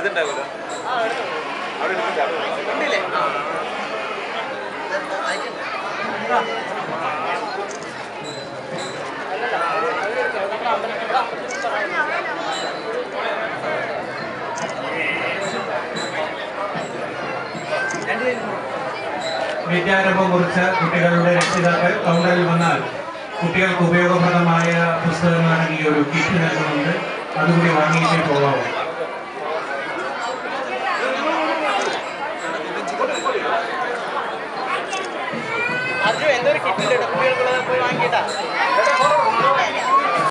അടുത്തുണ്ടാകുമല്ലോ അവിടെ എടുക്കണ്ട അവിടെ വിദ്യാരംഭം കുറിച്ച കുട്ടികളുടെ രക്ഷിതാക്കൾ കൗണ്ടറിൽ വന്നാൽ കുട്ടികൾക്ക് ഉപയോഗപ്രദമായ പുസ്തകങ്ങളാണ് ഈ ഒരു കിറ്റ് നൽകുന്നുണ്ട് അതുകൂടി വാങ്ങിയിട്ടേ പോകാവൂ അർജു എന്തോ ഒരു കിട്ടില്ല കുട്ടികൾക്കുള്ളത് പോയി വാങ്ങിയിട്ടാ